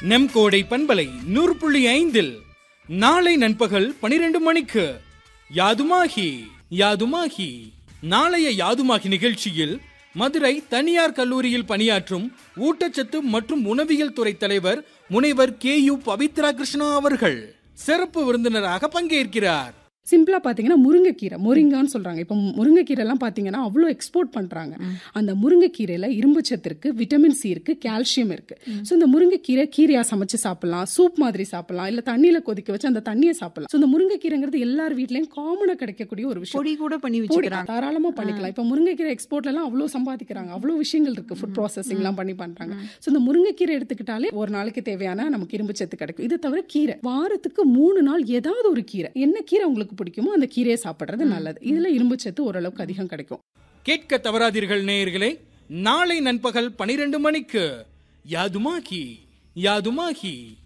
நம் கோடை பண்பலை நூறு புள்ளி ஐந்தில் நாளை நண்பகல் பனிரெண்டு மணிக்கு யாதுமாகி யாதுமாகி நாளைய யாதுமாகி நிகழ்ச்சியில் மதுரை தனியார் கல்லூரியில் பணியாற்றும் ஊட்டச்சத்து மற்றும் உணவியல் துறை தலைவர் முனைவர் கே யு பவித்ரா கிருஷ்ணா அவர்கள் சிறப்பு விருந்தினராக பங்கேற்கிறார் சிம்பிளா பாத்தீங்கன்னா முருங்கைக்கீரை முருங்கான்னு சொல்றாங்க இப்போ முருங்கைக்கீரை எல்லாம் பாத்தீங்கன்னா அவ்வளோ எக்ஸ்போர்ட் பண்றாங்க அந்த முருங்கைக்கீரையில இரும்பு சத்து இருக்கு விட்டமின் சி இருக்கு கால்சியம் இருக்கு ஸோ இந்த முருங்கைக்கீரை கீரையா சமைச்சு சாப்பிடலாம் சூப் மாதிரி சாப்பிடலாம் இல்ல தண்ணியில கொதிக்க வச்சு அந்த தண்ணியை சாப்பிடலாம் ஸோ இந்த முருங்கைக்கீரைங்கிறது எல்லார் வீட்லயும் காமனா கிடைக்கக்கூடிய ஒரு விஷயம் பொடி கூட பண்ணி பொடி வச்சுக்கிறாங்க தாராளமா பண்ணிக்கலாம் இப்போ முருங்கைக்கீரை எக்ஸ்போர்ட்ல எல்லாம் அவ்வளோ சம்பாதிக்கிறாங்க அவ்வளோ விஷயங்கள் இருக்கு ஃபுட் ப்ராசஸிங் எல்லாம் பண்ணி பண்றாங்க ஸோ இந்த முருங்கைக்கீரை எடுத்துக்கிட்டாலே ஒரு நாளைக்கு தேவையான நமக்கு இரும்பு சத்து கிடைக்கும் இது தவிர கீரை வாரத்துக்கு மூணு நாள் ஏதாவது ஒரு கீரை என்ன கீரை உங்களுக்கு பிடிக்குமோ அந்த கீரையை சாப்பிடுறது நல்லது இதுல இரும்பு சத்து ஓரளவுக்கு அதிகம் கிடைக்கும் கேட்க தவறாதீர்கள் நேயர்களே நாளை நண்பகல் பனிரெண்டு மணிக்கு யாதுமாகி யாதுமாகி